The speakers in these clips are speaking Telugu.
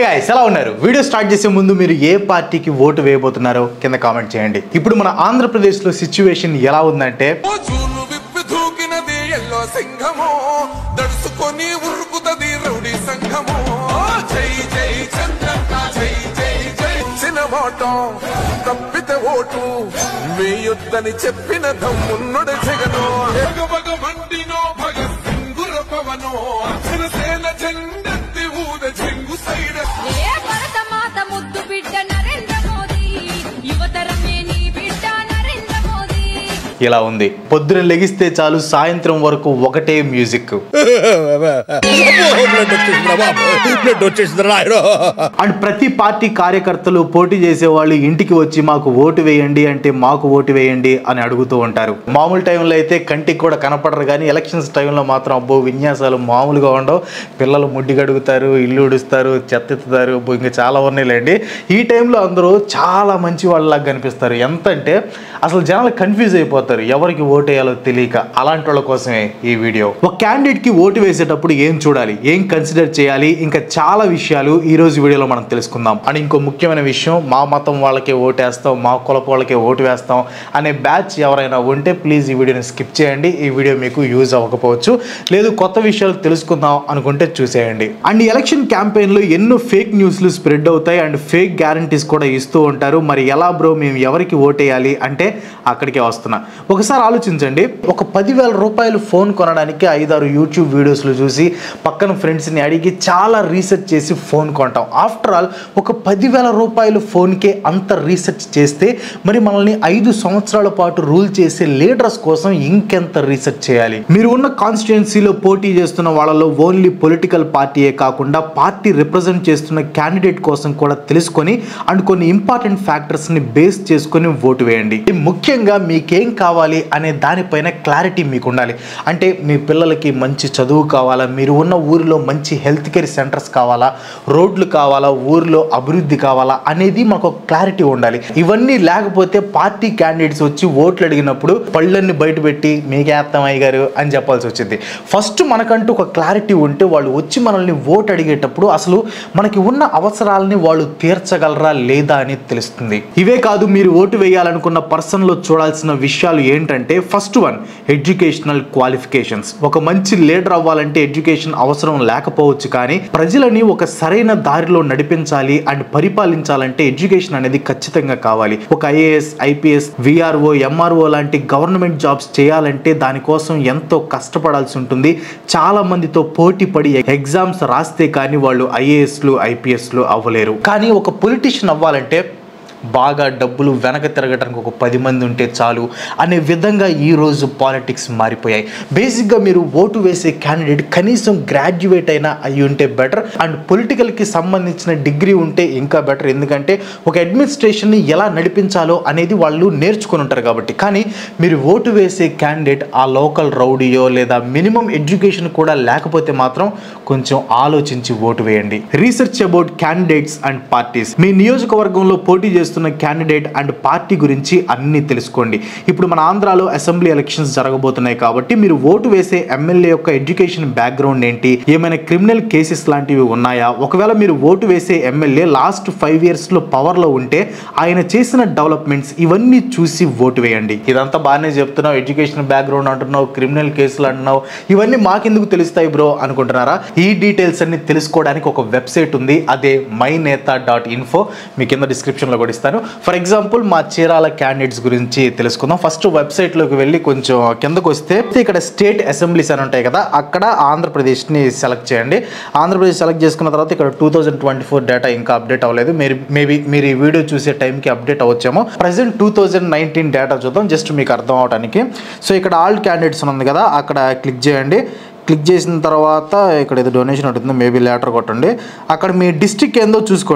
గాయస్ ఎలా ఉన్నారు వీడియో స్టార్ట్ చేసే ముందు మీరు ఏ పార్టీకి ఓటు వేయబోతున్నారో కింద కామెంట్ చేయండి ఇప్పుడు మన ఆంధ్రప్రదేశ్లో సిచ్యువేషన్ ఎలా ఉందంటే ఓ చూలు విప్పి దూకినది ఎల్లో సింహము దడుసుకొని ఉరుకుతది రౌడీ సంఘము ఓ జై జై చంద్రన్న జై జై జై చిన్నమాట తప్పితే ఓటు వేయొద్దని చెప్పిన దమ్మున్నడు జగను భగ భగ మండినో భగ సింగుర పవనో జనసేన జెండెత్తి ఊద చెంగు సైడ ఏ భరతమాత ముద్దు బిడ్డ నరేంద్ర మోదీ యువతరమే నీ బిడ్డ నరేంద్ర మోదీ ఇలా ఉంది పొద్దున లెగిస్తే చాలు సాయంత్రం వరకు ఒకటే మ్యూజిక్ బ్లడ్ వచ్చేసిందిరా బాబు బ్లడ్ వచ్చేసిందిరా నాయన అండ్ ప్రతి పార్టీ కార్యకర్తలు పోటీ చేసే వాళ్ళు ఇంటికి వచ్చి మాకు ఓటు వేయండి అంటే మాకు ఓటు వేయండి అని అడుగుతూ ఉంటారు మామూలు టైంలో అయితే కంటికి కూడా కనపడరు కానీ ఎలక్షన్స్ టైంలో మాత్రం అబ్బో విన్యాసాలు మామూలుగా ఉండవు పిల్లలు ముడ్డి గడుగుతారు ఇల్లు ఉడుస్తారు చెత్త ఎత్తుతారు అబ్బో ఇంకా చాలా ఉన్నాయిలేండి ఈ టైంలో అందరూ చాలా మంచి వాళ్ళలాగా కనిపిస్తారు ఎంత అంటే అసలు జనాలు కన్ఫ్యూజ్ అయిపోతారు ఎవరికి ఓటు వేయాలో తెలియక అలాంటి వాళ్ళ కోసమే ఈ వీడియో ఒక క్యాండిడేట్ కి ఓటు వేసేటప్పుడు ఏం చూడాలి ఏం కన్సిడర్ చేయాలి ఇంకా చాలా విషయాలు ఈ రోజు వీడియోలో మనం తెలుసుకుందాం అండ్ ఇంకో ముఖ్యమైన విషయం మా మతం వాళ్ళకే ఓటు వేస్తాం మా కులపు వాళ్ళకే ఓటు వేస్తాం అనే బ్యాచ్ ఎవరైనా ఉంటే ప్లీజ్ ఈ వీడియోని స్కిప్ చేయండి ఈ వీడియో మీకు యూజ్ అవ్వకపోవచ్చు లేదు కొత్త విషయాలు తెలుసుకుందాం అనుకుంటే చూసేయండి అండ్ ఎలక్షన్ క్యాంపెయిన్ లో ఎన్నో ఫేక్ న్యూస్లు స్ప్రెడ్ అవుతాయి అండ్ ఫేక్ గ్యారంటీస్ కూడా ఇస్తూ ఉంటారు మరి ఎలా బ్రో మేము ఎవరికి ఓటేయాలి అంటే అక్కడికే వస్తున్నా ఒకసారి ఆలోచించండి ఒక పదివేల రూపాయలు ఫోన్ కొనడానికి ఐదారు యూట్యూబ్ వీడియోస్లు చూసి పక్కన ఫ్రెండ్స్ని అడిగి చాలా రీసెర్చ్ చేసి ఫోన్ కొంటాం ఆఫ్టర్ ఆల్ ఒక పదివేల రూపాయలు ఫోన్కే అంత రీసెర్చ్ చేస్తే మరి మనల్ని ఐదు సంవత్సరాల పాటు రూల్ చేసే లీడర్స్ కోసం ఇంకెంత రీసెర్చ్ చేయాలి మీరు ఉన్న కాన్స్టిట్యున్సీలో పోటీ చేస్తున్న వాళ్ళలో ఓన్లీ పొలిటికల్ పార్టీయే కాకుండా పార్టీ రిప్రజెంట్ చేస్తున్న క్యాండిడేట్ కోసం కూడా తెలుసుకొని అండ్ కొన్ని ఇంపార్టెంట్ ఫ్యాక్టర్స్ని బేస్ చేసుకొని ఓటు వేయండి ముఖ్యంగా మీకేం కావాలి అనే దానిపైన క్లారిటీ మీకు ఉండాలి అంటే మీ పిల్లలకి మంచి చదువు కావాలా మీరు ఉన్న ఊరిలో మంచి హెల్త్ కేర్ సెంటర్స్ కావాలా రోడ్లు కావాలా ఊరిలో అభివృద్ధి కావాలా అనేది మాకు ఒక క్లారిటీ ఉండాలి ఇవన్నీ లేకపోతే పార్టీ క్యాండిడేట్స్ వచ్చి ఓట్లు అడిగినప్పుడు పళ్ళన్ని బయట పెట్టి మీకేస్తాం అయ్య గారు అని చెప్పాల్సి వచ్చింది ఫస్ట్ మనకంటూ ఒక క్లారిటీ ఉంటే వాళ్ళు వచ్చి మనల్ని ఓటు అడిగేటప్పుడు అసలు మనకి ఉన్న అవసరాలని వాళ్ళు తీర్చగలరా లేదా అని తెలుస్తుంది ఇవే కాదు మీరు ఓటు వేయాలనుకున్న పర్సన్లో చూడాల్సిన విషయాలు ఏంటంటే ఫస్ట్ వన్ ఎడ్యుకేషనల్ క్వాలిఫికేషన్స్ ఒక మంచి లీడర్ అవ్వాలంటే ఎడ్యుకేషన్ అవసరం లేకపోవచ్చు కానీ ప్రజలని ఒక సరైన దారిలో నడిపించాలి అండ్ పరిపాలించాలంటే ఎడ్యుకేషన్ అనేది ఖచ్చితంగా కావాలి ఒక ఐఏఎస్ ఐపీఎస్ విఆర్ఓ ఎంఆర్ఓ లాంటి గవర్నమెంట్ జాబ్స్ చేయాలంటే దానికోసం ఎంతో కష్టపడాల్సి ఉంటుంది చాలా మందితో పోటీ పడి ఎగ్జామ్స్ రాస్తే కానీ వాళ్ళు ఐఏఎస్లు ఐపీఎస్లు అవ్వలేరు కానీ ఒక పొలిటీషియన్ అవ్వాలంటే బాగా డబ్బులు వెనక తిరగడానికి ఒక పది మంది ఉంటే చాలు అనే విధంగా ఈరోజు పాలిటిక్స్ మారిపోయాయి బేసిక్గా మీరు ఓటు వేసే క్యాండిడేట్ కనీసం గ్రాడ్యుయేట్ అయినా అయి ఉంటే బెటర్ అండ్ పొలిటికల్కి సంబంధించిన డిగ్రీ ఉంటే ఇంకా బెటర్ ఎందుకంటే ఒక అడ్మినిస్ట్రేషన్ని ఎలా నడిపించాలో అనేది వాళ్ళు నేర్చుకొని ఉంటారు కాబట్టి కానీ మీరు ఓటు వేసే క్యాండిడేట్ ఆ లోకల్ రౌడీయో లేదా మినిమం ఎడ్యుకేషన్ కూడా లేకపోతే మాత్రం కొంచెం ఆలోచించి ఓటు వేయండి research about candidates and parties మీ నియోజకవర్గంలో పోటీ చేస్తున్న క్యాండిడేట్ అండ్ పార్టీ గురించి అన్ని తెలుసుకోండి ఇప్పుడు మన ఆంధ్రాలో అసెంబ్లీ ఎలక్షన్స్ జరగబోతున్నాయి కాబట్టి మీరు ఓటు వేసే ఎమ్మెల్యే యొక్క ఎడ్యుకేషన్ బ్యాక్గ్రౌండ్ ఏంటి ఏమైనా క్రిమినల్ కేసెస్ లాంటివి ఉన్నాయా ఒకవేళ మీరు ఓటు వేసే ఎమ్మెల్యే లాస్ట్ ఫైవ్ ఇయర్స్లో పవర్లో ఉంటే ఆయన చేసిన డెవలప్మెంట్స్ ఇవన్నీ చూసి ఓటు వేయండి ఇదంతా బాగానే చెప్తున్నావు ఎడ్యుకేషన్ బ్యాక్గ్రౌండ్ అంటున్నావు క్రిమినల్ కేసులు అంటున్నావు ఇవన్నీ మాకెందుకు తెలుస్తాయి బ్రో అనుకుంటున్నారా ఈ డీటెయిల్స్ అన్ని తెలుసుకోవడానికి ఒక వెబ్సైట్ ఉంది అదే మై నేత డాట్ ఇన్ఫో మీ కింద డిస్క్రిప్షన్లో కూడా ఇస్తాను ఫర్ ఎగ్జాంపుల్ మా చీరాల క్యాండిడేట్స్ గురించి తెలుసుకుందాం ఫస్ట్ వెబ్సైట్లోకి వెళ్ళి కొంచెం కిందకు వస్తే ఇక్కడ స్టేట్ అసెంబ్లీస్ అని ఉంటాయి కదా అక్కడ ఆంధ్రప్రదేశ్ని సెలెక్ట్ చేయండి ఆంధ్రప్రదేశ్ సెలెక్ట్ చేసుకున్న తర్వాత ఇక్కడ two thousand twenty four data ఇంకా అప్డేట్ అవ్వలేదు మీరు మేబీ మీరు ఈ వీడియో చూసే టైంకి అప్డేట్ అవ్వచ్చేమో present two thousand nineteen data చూద్దాం జస్ట్ మీకు అర్థం అవడానికి సో ఇక్కడ ఆల్ క్యాండిడేట్స్ ఉంది కదా అక్కడ క్లిక్ చేయండి క్లిక్ చేసిన తర్వాత ఇక్కడ ఏదో డొనేషన్ ఉంటుంది మేబీ లెటర్ కొట్టండి అక్కడ మీ డిస్ట్రిక్ట్ ఏందో చూసుకోండి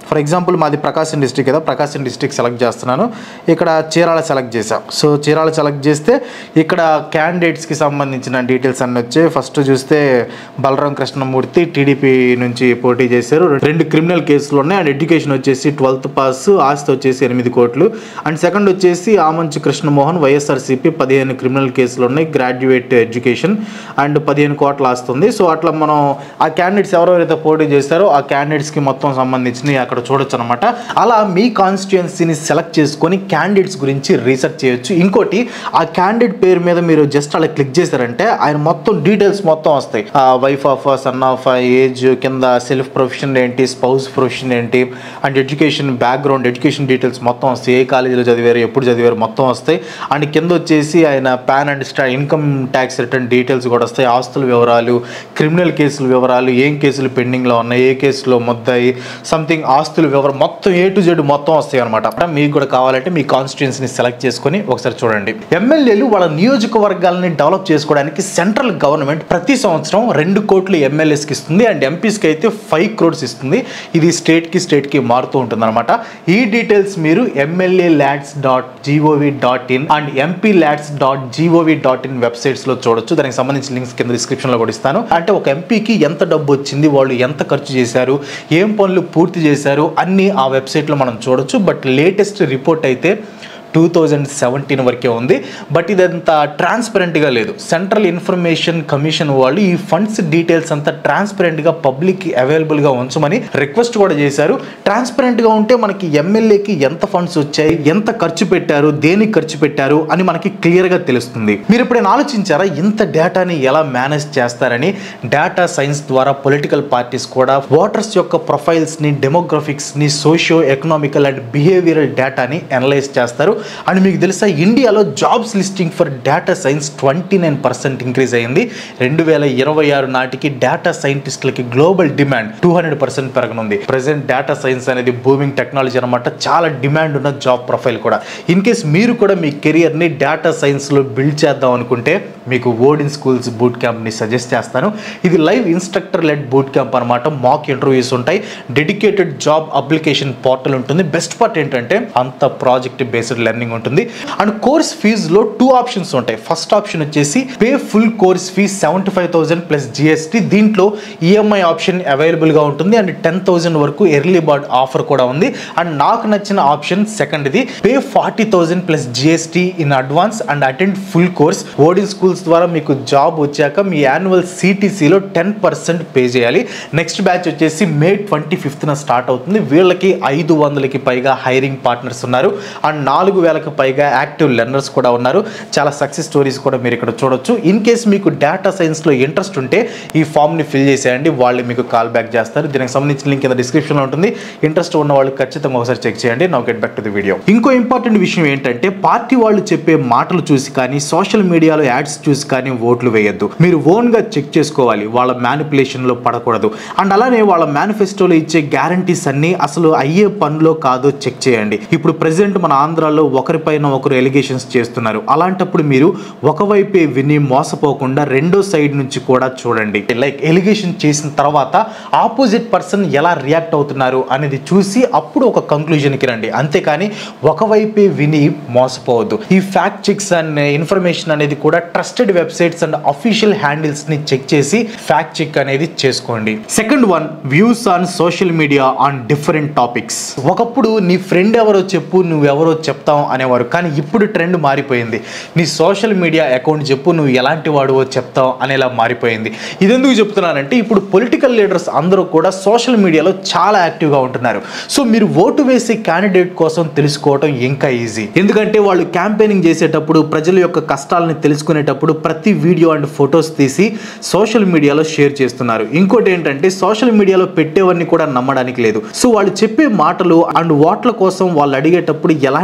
ఫర్ ఎగ్జాంపుల్ మాది ప్రకాశం డిస్టిక్ కదా ప్రకాశం డిస్టిక్ సెలెక్ట్ చేస్తున్నాను ఇక్కడ చీరాల సెలెక్ట్ చేసాం సో చీరాల సెలెక్ట్ చేస్తే ఇక్కడ క్యాండిడేట్స్కి సంబంధించిన డీటెయిల్స్ అన్నీ వచ్చాయి ఫస్ట్ చూస్తే బలరాం కృష్ణమూర్తి టీడీపీ నుంచి పోటీ చేశారు రెండు క్రిమినల్ కేసులు ఉన్నాయి అండ్ ఎడ్యుకేషన్ వచ్చేసి ట్వెల్త్ పాస్ ఆస్తి వచ్చేసి ఎనిమిది కోట్లు అండ్ సెకండ్ వచ్చేసి ఆమంచి కృష్ణమోహన్ వైఎస్ఆర్సీపీ పదిహేను క్రిమినల్ కేసులు ఉన్నాయి గ్రాడ్యుయేట్ ఎడ్యుకేషన్ అండ్ పదిహేను కోట్ల ఆస్తుంది సో అట్లా మనం ఆ క్యాండిడేట్స్ ఎవరెవరైతే పోటీ చేస్తారో ఆ క్యాండిడేట్స్కి మొత్తం సంబంధించినవి అక్కడ చూడొచ్చు అనమాట అలా మీ కాన్స్టిట్యుయెన్సీని సెలెక్ట్ చేసుకొని క్యాండిడేట్స్ గురించి రీసెర్చ్ చేయొచ్చు ఇంకోటి ఆ క్యాండిడేట్ పేరు మీద మీరు జస్ట్ అలా క్లిక్ చేశారంటే ఆయన మొత్తం డీటెయిల్స్ మొత్తం వస్తాయి wife of son of age కింద సెల్ఫ్ ప్రొఫెషన్ ఏంటి స్పౌస్ ప్రొఫెషన్ ఏంటి and education background education details మొత్తం వస్తాయి ఏ కాలేజీలో చదివారు ఎప్పుడు చదివారు మొత్తం వస్తాయి అండ్ కింద వచ్చేసి ఆయన పాన్ అండ్ స్టా ఇన్కమ్ ట్యాక్స్ రిటర్న్ డీటెయిల్స్ కూడా వస్తాయి ఆస్తుల వివరాలు క్రిమినల్ కేసుల వివరాలు ఏం కేసులు పెండింగ్లో ఉన్నాయి ఏ కేసులో ముద్దాయి సంథింగ్ ఆస్తుల వివరం మొత్తం ఏ టు జెడ్ మొత్తం వస్తాయి అనమాట మీకు కూడా కావాలంటే మీ కాన్స్టిట్యున్సీని సెలెక్ట్ చేసుకొని ఒకసారి చూడండి ఎమ్మెల్యేలు వాళ్ళ నియోజకవర్గాలని డెవలప్ చేసుకోవడానికి సెంట్రల్ గవర్నమెంట్ ప్రతి సంవత్సరం రెండు కోట్లు ఎమ్మెల్యేస్కి ఇస్తుంది అండ్ ఎంపీస్కి అయితే ఫైవ్ క్రోడ్స్ ఇస్తుంది ఇది స్టేట్కి స్టేట్కి మారుతూ ఉంటుంది అనమాట ఈ డీటెయిల్స్ మీరు MLA LADS dot GOV dot in and MP LADS dot GOV dot in వెబ్సైట్స్లో చూడొచ్చు దానికి సంబంధించిన లింక్స్ కింద డిస్క్రిప్షన్లో కూడా ఇస్తాను అంటే ఒక ఎంపీకి ఎంత డబ్బు వచ్చింది వాళ్ళు ఎంత ఖర్చు చేశారు ఏం పనులు పూర్తి చేశారు అన్నీ ఆ వెబ్సైట్లో మనం చూడొచ్చు బట్ లేటెస్ట్ రిపోర్ట్ అయితే టూ థౌజండ్ సెవెంటీన్ వరకే ఉంది బట్ ఇదంతా ట్రాన్స్పరెంట్గా లేదు సెంట్రల్ ఇన్ఫర్మేషన్ కమిషన్ వాళ్ళు ఈ ఫండ్స్ డీటెయిల్స్ అంతా ట్రాన్స్పరెంట్గా పబ్లిక్ అవైలబుల్గా ఉంచమని రిక్వెస్ట్ కూడా చేశారు ట్రాన్స్పరెంట్గా ఉంటే మనకి ఎమ్మెల్యేకి ఎంత ఫండ్స్ వచ్చాయి ఎంత ఖర్చు పెట్టారు దేనికి ఖర్చు పెట్టారు అని మనకి క్లియర్గా తెలుస్తుంది మీరు ఎప్పుడైనా ఆలోచించారా ఇంత డేటాని ఎలా మేనేజ్ చేస్తారని డేటా సైన్స్ ద్వారా పొలిటికల్ పార్టీస్ కూడా ఓటర్స్ యొక్క ప్రొఫైల్స్ని డెమోగ్రఫిక్స్ని సోషియో ఎకనామికల్ అండ్ బిహేవియరల్ డేటాని అనలైజ్ చేస్తారు అండ్ మీకు తెలుసా ఇండియాలో jobs listing for data science twenty nine percent increase అయింది రెండు వేల ఇరవై ఆరు నాటికి డేటా సైంటిస్టులకి global demand two hundred percent పెరగనుంది ప్రజెంట్ డేటా సైన్స్ అనేది బూమింగ్ టెక్నాలజీ అనమాట చాలా డిమాండ్ ఉన్న జాబ్ ప్రొఫైల్ కూడా ఇన్ కేస్ మీరు కూడా మీ కెరియర్ని డేటా సైన్స్లో బిల్డ్ చేద్దాం అనుకుంటే మీకు ఓడిన్ స్కూల్స్ బూట్ క్యాంప్ని సజెస్ట్ చేస్తాను ఇది live instructor led boot camp అనమాట మాక్ ఇంటర్వ్యూస్ ఉంటాయి డెడికేటెడ్ జాబ్ అప్లికేషన్ పోర్టల్ ఉంటుంది బెస్ట్ పార్ట్ ఏంటంటే అంత ప్రాజెక్ట్ బేస్డ్ లెర్నింగ్ ఉంటుంది అండ్ కోర్స్ ఫీజులో టూ ఆప్షన్స్ ఉంటాయి ఫస్ట్ ఆప్షన్ వచ్చేసి pay full course fee seventy five thousand plus GST దీంట్లో ఈఎంఐ ఆప్షన్ అవైలబుల్గా ఉంటుంది అండ్ టెన్ థౌసండ్ వరకు ఎర్లీ బర్డ్ ఆఫర్ కూడా ఉంది అండ్ నాకు నచ్చిన ఆప్షన్ సెకండ్ ఇది pay forty thousand plus GST in advance and attend full course Odin schools ద్వారా మీకు జాబ్ వచ్చాక మీ యాన్యువల్ సిటీసీలో టెన్ పర్సెంట్ పే చేయాలి నెక్స్ట్ బ్యాచ్ వచ్చేసి మే ట్వంటీ ఫిఫ్త్న స్టార్ట్ అవుతుంది వీళ్ళకి ఐదు వందలకి పైగా హైరింగ్ పార్ట్నర్స్ ఉన్నారు అండ్ నాలుగు వేలకు పైగా యాక్టివ్ లెర్నర్స్ కూడా ఉన్నారు చాలా సక్సెస్ స్టోరీస్ కూడా మీరు ఇక్కడ చూడొచ్చు ఇన్ కేస్ మీకు డేటా సైన్స్లో ఇంట్రెస్ట్ ఉంటే ఈ ఫామ్ని ఫిల్ చేసేయండి వాళ్ళు మీకు కాల్ బ్యాక్ చేస్తారు దీనికి సంబంధించిన లింక్ కింద డిస్క్రిప్షన్లో ఉంటుంది ఇంట్రెస్ట్ ఉన్న వాళ్ళు ఖచ్చితంగా ఒకసారి చెక్ చేయండి now get back to the video ఇంకో ఇంపార్టెంట్ విషయం ఏంటంటే పార్టీ వాళ్ళు చెప్పే మాటలు చూసి కానీ సోషల్ మీడియాలో యాడ్స్ చూసి కానీ ఓట్లు వేయొద్దు మీరు ఓన్గా చెక్ చేసుకోవాలి వాళ్ళ మ్యానిపులేషన్లో పడకూడదు అండ్ అలానే వాళ్ళ మేనిఫెస్టోలో ఇచ్చే గ్యారంటీస్ అన్నీ అసలు అయ్యే పనులో కాదో చెక్ చేయండి ఇప్పుడు ప్రెసెంట్ మన ఆంధ్రాలో ఒకరిపైన ఒకరు ఎలిగేషన్స్ చేస్తున్నారు అలాంటప్పుడు మీరు ఒకవైపే విని మోసపోకుండా రెండో సైడ్ నుంచి కూడా చూడండి లైక్ ఎలిగేషన్ చేసిన తర్వాత ఆపోజిట్ పర్సన్ ఎలా రియాక్ట్ అవుతున్నారు అనేది చూసి అప్పుడు ఒక కంక్లూజన్కి రండి అంతేకాని ఒకవైపే విని మోసపోవద్దు ఈ ఫ్యాక్ట్ చెక్స్ అండ్ ఇన్ఫర్మేషన్ అనేది కూడా trusted websites and official handles ని చెక్ చేసి ఫ్యాక్ట్ చెక్ అనేది చేసుకోండి second one views on social media on different topics ఒకప్పుడు నీ ఫ్రెండ్ ఎవరో చెప్పు నువ్వెవరో చెప్తావు అనేవారు కానీ ఇప్పుడు ట్రెండ్ మారిపోయింది నీ సోషల్ మీడియా అకౌంట్ చెప్పు నువ్వు ఎలాంటి వాడువో చెప్తావు అనేలా మారిపోయింది ఇది ఎందుకు చెప్తున్నానంటే ఇప్పుడు పొలిటికల్ లీడర్స్ అందరూ కూడా సోషల్ మీడియాలో చాలా యాక్టివ్గా ఉంటున్నారు సో మీరు ఓటు వేసే క్యాండిడేట్ కోసం తెలుసుకోవడం ఇంకా ఈజీ ఎందుకంటే వాళ్ళు క్యాంపెయినింగ్ చేసేటప్పుడు ప్రజల యొక్క కష్టాలని తెలుసుకునేటప్పుడు ప్రతి వీడియో అండ్ ఫొటోస్ తీసి సోషల్ మీడియాలో షేర్ చేస్తున్నారు ఇంకోటి ఏంటంటే సోషల్ మీడియాలో పెట్టేవన్నీ కూడా నమ్మడానికి లేదు సో వాళ్ళు చెప్పే మాటలు అండ్ ఓట్ల కోసం వాళ్ళు అడిగేటప్పుడు ఎలాంటి వాగ్దానం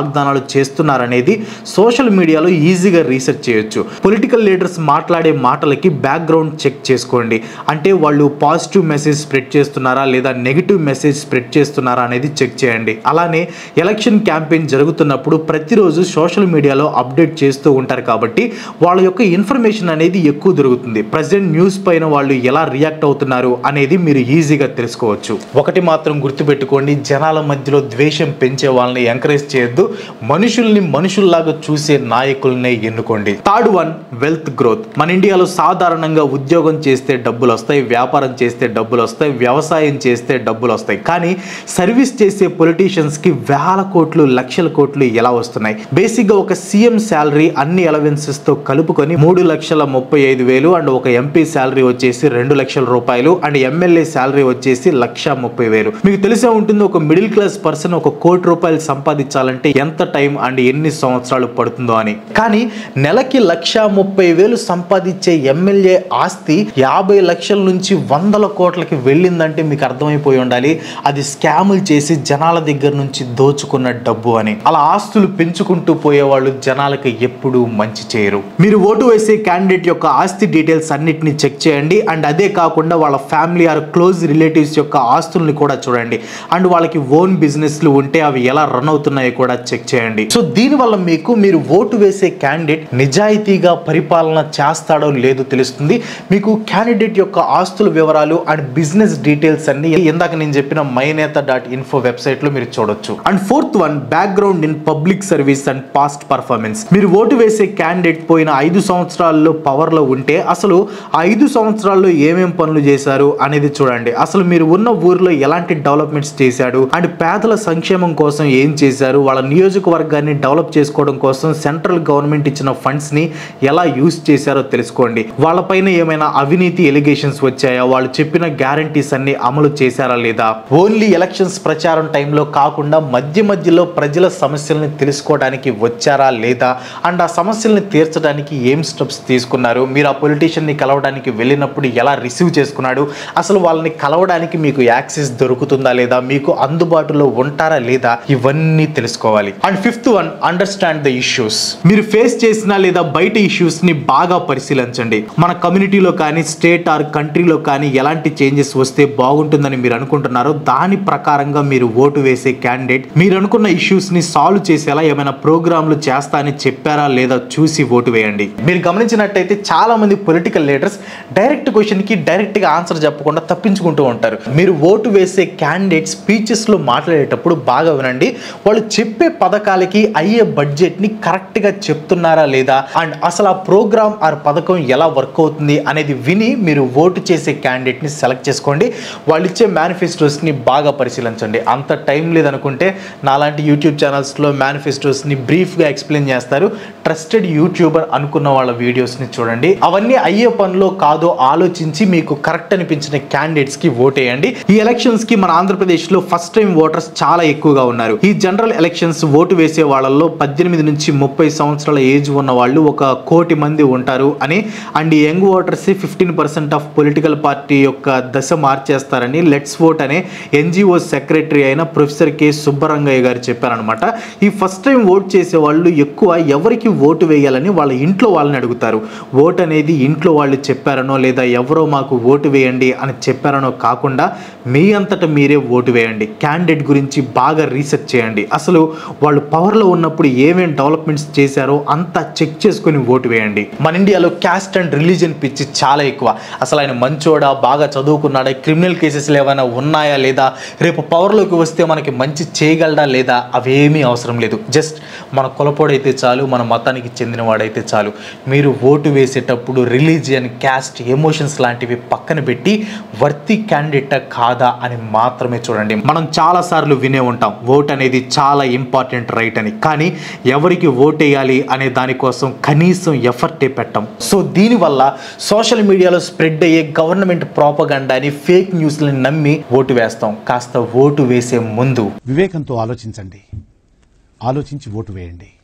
వాగ్దానాలు చేస్తున్నారనేది సోషల్ మీడియాలో ఈజీగా రీసెర్చ్ చేయొచ్చు పొలిటికల్ లీడర్స్ మాట్లాడే మాటలకి బ్యాక్గ్రౌండ్ చెక్ చేసుకోండి అంటే వాళ్ళు పాజిటివ్ మెసేజ్ స్ప్రెడ్ చేస్తున్నారా లేదా నెగిటివ్ మెసేజ్ స్ప్రెడ్ చేస్తున్నారా అనేది చెక్ చేయండి అలానే ఎలక్షన్ క్యాంపెయిన్ జరుగుతున్నప్పుడు ప్రతిరోజు సోషల్ మీడియాలో అప్డేట్ చేస్తూ ఉంటారు కాబట్టి వాళ్ళ యొక్క ఇన్ఫర్మేషన్ అనేది ఎక్కువ దొరుకుతుంది ప్రజెంట్ న్యూస్ పైన వాళ్ళు ఎలా రియాక్ట్ అవుతున్నారు అనేది మీరు ఈజీగా తెలుసుకోవచ్చు ఒకటి మాత్రం గుర్తుపెట్టుకోండి జనాల మధ్యలో ద్వేషం పెంచే వాళ్ళని ఎంకరేజ్ చేయొద్దు మనుషుల్ని మనుషుల్లాగా చూసే నాయకుల్నే ఎన్నుకోండి థర్డ్ వన్ వెల్త్ గ్రోత్ మన ఇండియాలో సాధారణంగా ఉద్యోగం చేస్తే డబ్బులు వస్తాయి వ్యాపారం చేస్తే డబ్బులు వస్తాయి వ్యవసాయం చేస్తే డబ్బులు వస్తాయి కానీ సర్వీస్ చేసే పొలిటీషియన్స్ కి వేల కోట్లు లక్షల కోట్లు ఎలా వస్తున్నాయి బేసిక్ గా ఒక సీఎం శాలరీ అన్ని అలవెన్సెస్ తో కలుపుకొని మూడు లక్షల ముప్పై ఐదు వేలు అండ్ ఒక ఎంపీ శాలరీ వచ్చేసి రెండు లక్షల రూపాయలు అండ్ ఎమ్మెల్యే శాలరీ వచ్చేసి లక్ష ముప్పై వేలు మీకు తెలిసే ఉంటుంది ఒక మిడిల్ క్లాస్ పర్సన్ ఒక కోటి రూపాయలు సంపాదించాలంటే ఎంత టైం అండ్ ఎన్ని సంవత్సరాలు పడుతుందో అని కానీ నెలకి లక్ష ముప్పై వేలు సంపాదించే ఎమ్మెల్యే ఆస్తి యాభై లక్షల నుంచి వందల కోట్లకి వెళ్ళిందంటే మీకు అర్థమైపోయి ఉండాలి అది స్కాములు చేసి జనాల దగ్గర నుంచి దోచుకున్న డబ్బు అని అలా ఆస్తులు పెంచుకుంటూ పోయేవాళ్ళు జనాలకి ఎప్పుడూ మంచి చేయరు మీరు ఓటు వేసే క్యాండిడేట్ యొక్క ఆస్తి డీటెయిల్స్ అన్నిటిని చెక్ చేయండి అండ్ అదే కాకుండా వాళ్ళ ఫ్యామిలీ ఆర్ క్లోజ్ రిలేటివ్స్ యొక్క ఆస్తుల్ని కూడా చూడండి అండ్ వాళ్ళకి ఓన్ బిజినెస్లు ఉంటే అవి ఎలా రన్ అవుతున్నాయో కూడా చెక్ చేయండి సో దీనివల్ల మీకు మీరు ఓటు వేసే క్యాండిడేట్ నిజాయితీగా పరిపాలన చేస్తాడో లేదో తెలుస్తుంది మీకు క్యాండిడేట్ యొక్క ఆస్తుల వివరాలు అండ్ బిజినెస్ డీటెయిల్స్ అన్ని ఇందాక నేను చెప్పిన మైనేత డాట్ ఇన్ఫో వెబ్సైట్ లో మీరు చూడొచ్చు and fourth one background in public service and past performance మీరు ఓటు వేసే క్యాండిడేట్ పోయిన ఐదు సంవత్సరాల్లో పవర్ లో ఉంటే అసలు ఆ ఐదు సంవత్సరాల్లో ఏమేం పనులు చేశారు అనేది చూడండి అసలు మీరు ఉన్న ఊర్లో ఎలాంటి డెవలప్మెంట్స్ చేశాడు అండ్ పేదల సంక్షేమం కోసం ఏం చేశారు వాళ్ళ నియోజకవర్గాన్ని డెవలప్ చేసుకోవడం కోసం సెంట్రల్ గవర్నమెంట్ ఇచ్చిన ఫండ్స్ ని ఎలా యూస్ చేశారో తెలుసుకోండి వాళ్ళపైన ఏమైనా అవినీతి ఎలిగేషన్స్ వచ్చాయా వాళ్ళు చెప్పిన గ్యారంటీస్ అన్ని అమలు చేశారా లేదా ఓన్లీ ఎలక్షన్స్ ప్రచారం టైంలో కాకుండా మధ్య మధ్యలో ప్రజల సమస్యల్ని తెలుసుకోవడానికి వచ్చారా లేదా అండ్ ఆ సమస్యల్ని తీర్చడానికి ఏం స్టెప్స్ తీసుకున్నారు మీరు ఆ పొలిటీషియన్ ని కలవడానికి వెళ్ళినప్పుడు ఎలా రిసీవ్ చేసుకున్నాడు అసలు వాళ్ళని కలవడానికి మీకు యాక్సెస్ దొరుకుతుందా లేదా మీకు అందుబాటులో ఉంటారా లేదా ఇవన్నీ తెలుసుకోవాలి and fifth one understand the issues మీరు ఫేస్ చేసిన లేదా బయట ఇష్యూస్ ని బాగా పరిశీలించండి మన కమ్యూనిటీలో కానీ స్టేట్ ఆర్ కంట్రీలో కానీ ఎలాంటి చేంజెస్ వస్తే బాగుంటుందని మీరు అనుకుంటున్నారో దాని ప్రకారంగా మీరు ఓటు వేసే క్యాండిడేట్ మీరు అనుకున్న ఇష్యూస్ ని సాల్వ్ చేసేలా ఏమైనా ప్రోగ్రాంలు చేస్తా అని చెప్పారా లేదా చూసి ఓటు వేయండి మీరు గమనించినట్టయితే చాలా మంది పొలిటికల్ లీడర్స్ డైరెక్ట్ క్వశ్చన్ కి డైరెక్ట్ గా ఆన్సర్ చెప్పకుండా తప్పించుకుంటూ ఉంటారు మీరు ఓటు వేసే క్యాండిడేట్ స్పీచెస్ లో మాట్లాడేటప్పుడు బాగా వినండి వాళ్ళు చెప్పే పథకాలకి అయ్యే బడ్జెట్ ని కరెక్ట్ గా చెప్తున్నారా లేదా అండ్ అసలు ఆ ప్రోగ్రామ్ ఆర్ పథకం ఎలా వర్క్ అవుతుంది అనేది విని మీరు ఓటు చేసే క్యాండిడేట్ ని సెలెక్ట్ చేసుకోండి వాళ్ళు ఇచ్చే మేనిఫెస్టోస్ ని బాగా పరిశీలించండి అంత టైం లేదనుకుంటే నాలాంటి యూట్యూబ్ ఛానల్స్ లో మేనిఫెస్టోస్ ని బ్రీఫ్ గా ఎక్స్ప్లెయిన్ చేస్తారు ట్రస్టెడ్ యూట్యూబర్ అనుకున్న వాళ్ళ వీడియోస్ ని చూడండి అవన్నీ అయ్యే పనిలో కాదో ఆలోచించి మీకు కరెక్ట్ అనిపించిన క్యాండిడేట్స్ కి ఓటేయండి ఈ ఎలక్షన్స్ కి మన ఆంధ్రప్రదేశ్ లో ఫస్ట్ టైం ఓటర్స్ చాలా ఎక్కువగా ఉన్నారు ఈ జనరల్ ఎలక్షన్స్ ఓటు వేసే వాళ్ళల్లో పద్దెనిమిది నుంచి ముప్పై సంవత్సరాల ఏజ్ ఉన్న వాళ్ళు ఒక కోటి మంది ఉంటారు అని అండ్ ఈ young voters fifteen percent of political party యొక్క దశ మార్చేస్తారని లెట్స్ ఓట్ అనే ఎన్జిఓ సెక్రటరీ అయిన ప్రొఫెసర్ కె సుబ్బరంగయ్య గారు చెప్పారనమాట ఈ ఫస్ట్ టైం ఓట్ చేసే వాళ్ళు ఎక్కువ ఎవరికి ఓటు వేయాలని వాళ్ళ ఇంట్లో వాళ్ళని అడుగుతారు ఓట్ అనేది ఇంట్లో వాళ్ళు చెప్పారనో లేదా ఎవరో మాకు ఓటు వేయండి అని చెప్పారనో కాకుండా మీ అంతటా మీరే ఓటు వేయండి క్యాండిడేట్ గురించి బాగా రీసెర్చ్ చేయండి అసలు వాళ్ళు పవర్లో ఉన్నప్పుడు ఏమేం డెవలప్మెంట్స్ చేశారో అంతా చెక్ చేసుకొని ఓటు వేయండి మన ఇండియాలో క్యాస్ట్ అండ్ రిలీజన్ పిచ్చి చాలా ఎక్కువ అసలు ఆయన మంచోడా బాగా చదువుకున్నాడా క్రిమినల్ కేసెస్ ఏమైనా ఉన్నాయా లేదా రేపు పవర్లోకి వస్తే మనకి మంచి చేయగలడా లేదా అవేమీ అవసరం లేదు జస్ట్ మన కులపోడైతే చాలు మన మతానికి చెందినవాడైతే చాలు మీరు ఓటు వేసేటప్పుడు రిలీజియన్ క్యాస్ట్ ఎమోషన్స్ లాంటివి పక్కన పెట్టి వర్తి క్యాండిడేట్ కాదా అని మాత్రమే చూడండి మనం చాలా సార్లు వినే ఉంటాం ఓట్ అనేది చాలా ఇంపార్టెంట్ రైట్ అని కానీ ఎవరికి ఓట్ వేయాలి అనే దానికోసం కనీసం ఎఫర్టే పెట్టం సో దీనివల్ల సోషల్ మీడియాలో స్ప్రెడ్ అయ్యే గవర్నమెంట్ ప్రాపగండాని ఫేక్ న్యూస్లని నమ్మి ఓటు వేస్తాం కాస్త ఓటు వేసే ముందు వివేకంతో ఆలోచించండి ఆలోచించి ఓటు వేయండి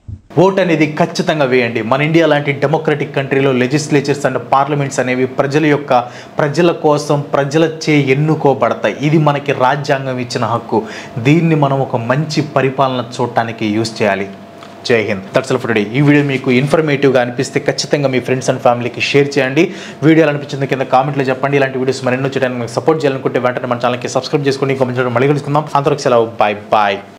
ఓట్ అనేది ఖచ్చితంగా వేయండి మన ఇండియా లాంటి డెమోక్రటిక్ కంట్రీలో లెజిస్లేచర్స్ అండ్ పార్లమెంట్స్ అనేవి ప్రజల యొక్క ప్రజల కోసం ప్రజలచే ఎన్నుకోబడతాయి ఇది మనకి రాజ్యాంగం ఇచ్చిన హక్కు దీన్ని మనం ఒక మంచి పరిపాలన చూడటానికి యూస్ చేయాలి జై హింద్ దట్స్ ఫర్ టుడే ఈ వీడియో మీకు ఇన్ఫర్మేటివ్గా అనిపిస్తే ఖచ్చితంగా మీ ఫ్రెండ్స్ అండ్ ఫ్యామిలీకి షేర్ చేయండి వీడియోలు అనిపించింది కింద కామెంట్లో చెప్పండి ఇలాంటి వీడియోస్ మరెన్నో చేయడానికి మీకు సపోర్ట్ చేయాలనుకుంటే వెంటనే మన ఛానల్కి సబ్స్క్రైబ్ చేసుకోండి కామెంట్ చేయడం మళ్ళీ కలుసుకుందాం అంతవరకు సెలవు బాయ్ బాయ్